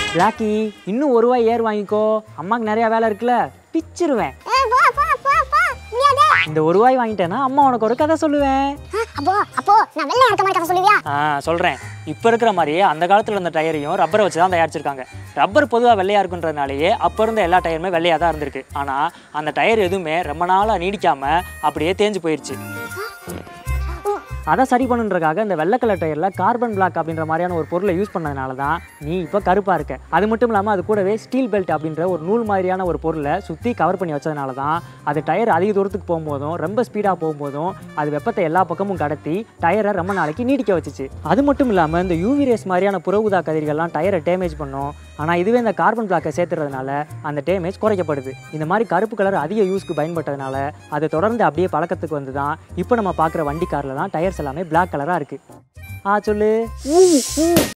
Blackie இன்னும் ஒரு ரூபாய் ஏர் வாங்கிக்கோ அம்மாக்கு நிறைய வேலை இருக்குல்ல பிச்சிருவேன் ஏ, போ போ போ போ முடியாதே இந்த ஒரு ரூபாய் வாங்கிட்டேன்னா அம்மா உனக்கு ஒரு கதை சொல்லுவேன் ஆ, அப்போ அப்போ நான் வெள்ளையா இருக்க மாதிரி கதை சொல்லுவியா ஆ சொல்கிறேன் இப்போ இருக்கிற மாதிரியே அந்த காலத்தில் இருந்த டயரையும் ரப்பரை வச்சு தான் தயாரிச்சிருக்காங்க ரப்பர் பொதுவாக வெள்ளையாக இருக்குன்றதுனாலேயே அப்போ இருந்த எல்லா டயருமே வெள்ளையாக தான் இருந்திருக்கு ஆனால் அந்த டயர் எதுவுமே ரொம்ப நாளாக நீடிக்காமல் அப்படியே தேஞ்சு போயிடுச்சு அதை சரி பண்ணுன்றதுக்காக இந்த வெள்ளை கலர் டயரில் கார்பன் பிளாக் அப்படின்ற மாதிரியான ஒரு பொருளை யூஸ் பண்ணதுனால தான் நீ இப்போ கருப்பாக இருக்க அது மட்டும் இல்லாமல் அது கூடவே ஸ்டீல் பெல்ட் அப்படின்ற ஒரு நூல் மாதிரியான ஒரு பொருளை சுற்றி கவர் பண்ணி வச்சதுனால தான் அது டயர் அதிக தூரத்துக்கு போகும்போதும் ரொம்ப ஸ்பீடாக போகும்போதும் அது வெப்பத்தை எல்லா பக்கமும் கடத்தி டயரை ரொம்ப நாளைக்கு நீடிக்க வச்சுச்சு அது மட்டும் இல்லாமல் இந்த யூவி ரேஸ் மாதிரியான புற ஊதா கதிர்கள்லாம் டயரை டேமேஜ் பண்ணும் ஆனால் இதுவே இந்த கார்பன் பிளாக்கை சேர்த்துறதுனால அந்த டேமேஜ் குறைக்கப்படுது இந்த மாதிரி கருப்பு கலர் அதிக யூஸ்க்கு பயன்பட்டதுனால அது தொடர்ந்து அப்படியே பழக்கத்துக்கு வந்து தான் இப்போ நம்ம பார்க்குற வண்டி காரில் தான் டயர்ஸ் எல்லாமே Black கலராக இருக்குது ஆ சொல்லு